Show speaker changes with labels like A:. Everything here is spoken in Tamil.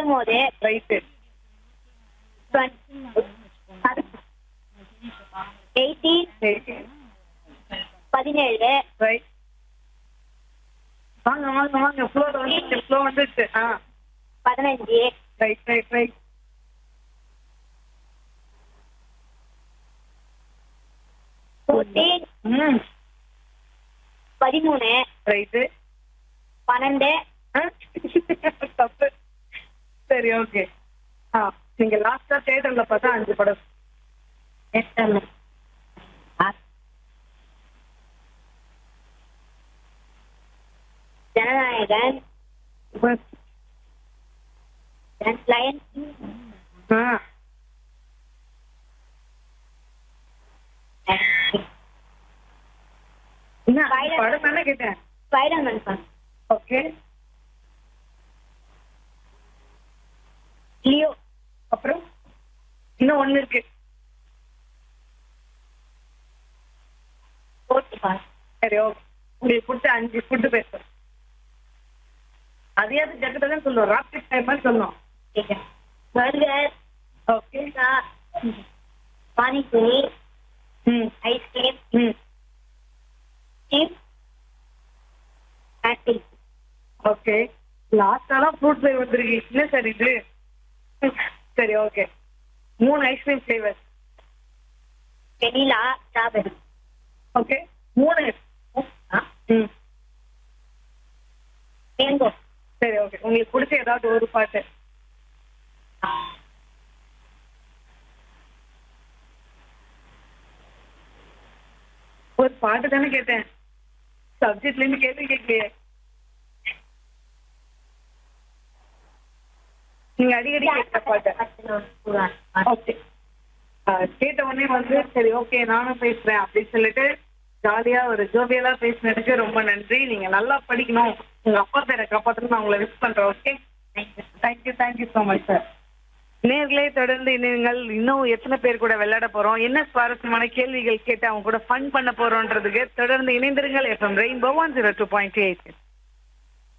A: பத்தொன்பது
B: ரைட்டு
A: எயிட்டீன் பதினேழு
B: ரைட் வாங்க வாங்க வாங்க ஃப்ளோ வந்துச்சு ஃப்ளோ வந்துச்சு ஆ
A: பதினஞ்சு
B: ரைட் ரைட் ரைட்
A: ஃபோர்டீன்
B: ம்
A: பதிமூணு
B: ரைட்டு
A: பன்னெண்டு
B: தப்பு சரி ஓகே ஆ நீங்க லாஸ்டா தியேட்டர்ல பார்த்தா அஞ்சு படம்
A: எத்தனை ஜனநாயகன் லயன்
B: ஆ என்ன
A: Spider-
B: படம் தானே கேட்டேன்
A: ஸ்பைடர்மேன் சார்
B: ஓகே
A: லியோ
B: அப்புறம் இன்னும் ஒண்ணு இருக்கு
A: போட்டு பார்
B: சரி ஓகே உங்களுக்கு பிடிச்ச அஞ்சு ஃபுட்டு பேசுறேன் அதையாவது ஜக்கத்தை தான் சொல்லுவோம் ராக்கெட் டைம் மாதிரி சொல்லணும்
A: பர்கர்
B: ஓகே
A: பீஸா பானிபூரி
B: ம்
A: ஐஸ்கிரீம்
B: ம்
A: சிப்ஸ் ஆப்பிள்
B: ஓகே லாஸ்டா தான் ஃப்ரூட் ஃப்ளேவர் வந்திருக்கு என்ன சார் இது சரி ஓகே மூணு ice cream flavour
A: vanilla strawberry
B: okay மூணு ம்
A: மேங்கோ
B: சரி ஓகே உங்களுக்கு பிடிச்ச ஏதாவது ஒரு பாட்டு ஒரு பாட்டு தானே கேட்டேன் சப்ஜெக்ட்ல இருந்து கேள்வி கேட்கலையே நீங்க அடிக்கடி கேட்கிற பாட்டு ஓகே கேட்ட உடனே வந்து சரி ஓகே நானும் பேசுறேன் அப்படின்னு சொல்லிட்டு ஜாலியா ஒரு ஜோவியலா பேசினதுக்கு ரொம்ப நன்றி நீங்க நல்லா படிக்கணும் உங்க அப்பா பேரை காப்பாற்றணும் நான் உங்களை விஷ் பண்றேன் okay thank you thank you so much sir நேர்களே தொடர்ந்து நீங்கள் இன்னும் எத்தனை பேர் கூட விளையாட போறோம் என்ன சுவாரஸ்யமான கேள்விகள் கேட்டு அவங்க கூட ஃபன் பண்ண போறோன்றதுக்கு தொடர்ந்து இணைந்திருங்கள் FM rainbow one zero two point eight